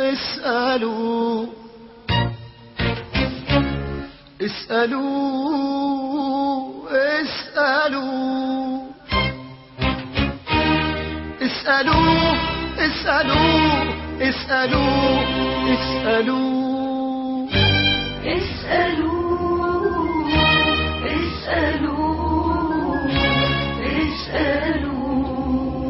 اسألوا اسألوا اسألوا اسألوا اسألوا اسألوا اسألوا اسألوا اسألوا اسألوا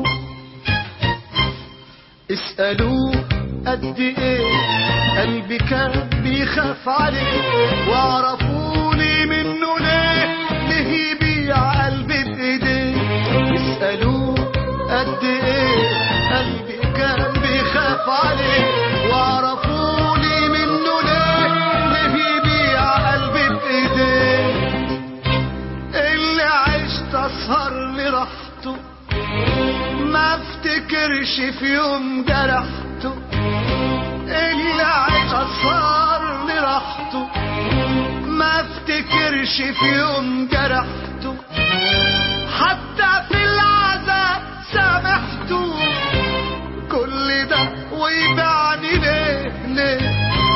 اسألوا قد ايه قلبي كان بيخاف عليه واعرفوني منه ليه ليه يبيع قلبي بايديه اسألوا قد ايه قلبي كان بيخاف عليه واعرفوني منه ليه ليه يبيع قلبي بايديه اللي عشت اسهر لراحته ما افتكرش في يوم جرحته اللي عايش اسهر لراحته ما افتكرش في يوم جرحته حتى في العذاب سامحته كل ده ويبعني ليه ليه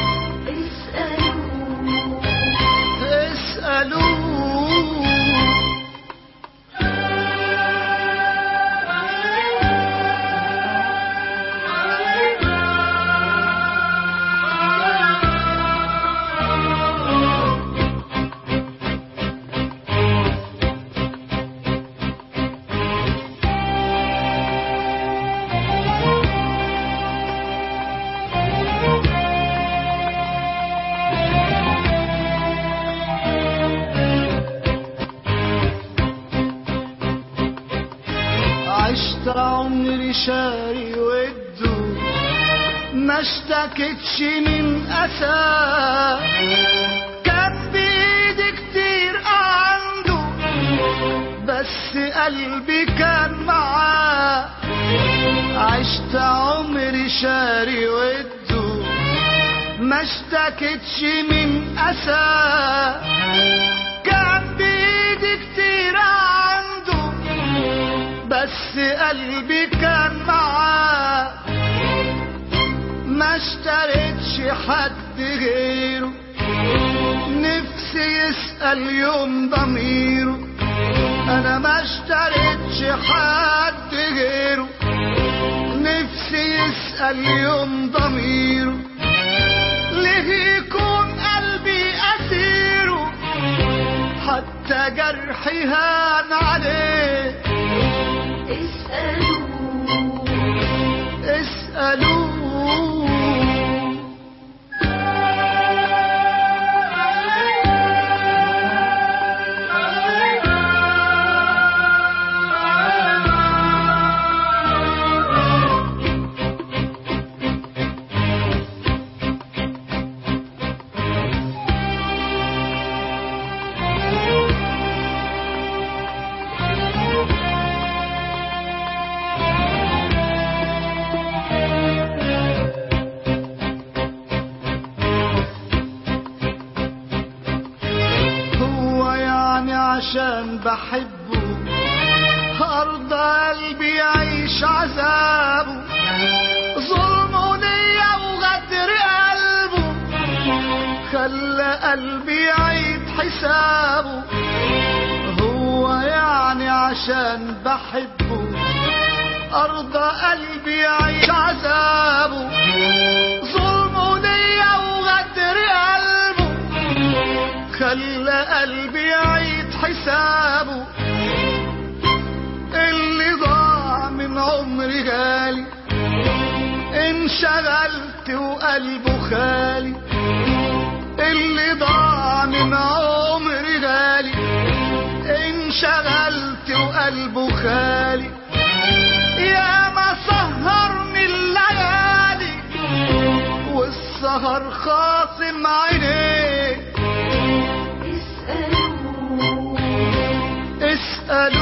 اسألوا اسألوه عشت عمري شاري وده ما اشتكتش من أسى كان بإيدي كتير عنده بس قلبي كان معاه عشت عمري شاري وده ما اشتكتش من أسى كان بإيدي كتير عنده بس قلبي كان معاه ما اشتريتش حد غيره نفسي يسأل يوم ضميره انا ما اشتريتش حد غيره نفسي يسأل يوم ضميره ليه يكون قلبي أسيره حتى جرحي هان عليه اسألوا اسألوه هو يعني عشان بحبه أرض قلبي يعيش عذابه ظلمه ليا وغدر قلبه خلى قلبي يعيد حسابه هو يعني عشان بحبه أرض قلبي يعيش عذابه ظلمه ليا وغدر قلبه خلى قلبي يعيد حسابه اللي ضاع من عمري غالي انشغلت وقلبه خالي اللي ضاع من عمري غالي انشغلت وقلبه خالي يا ما سهرني الليالي والسهر خاصم عينيه اسألوا اسألوا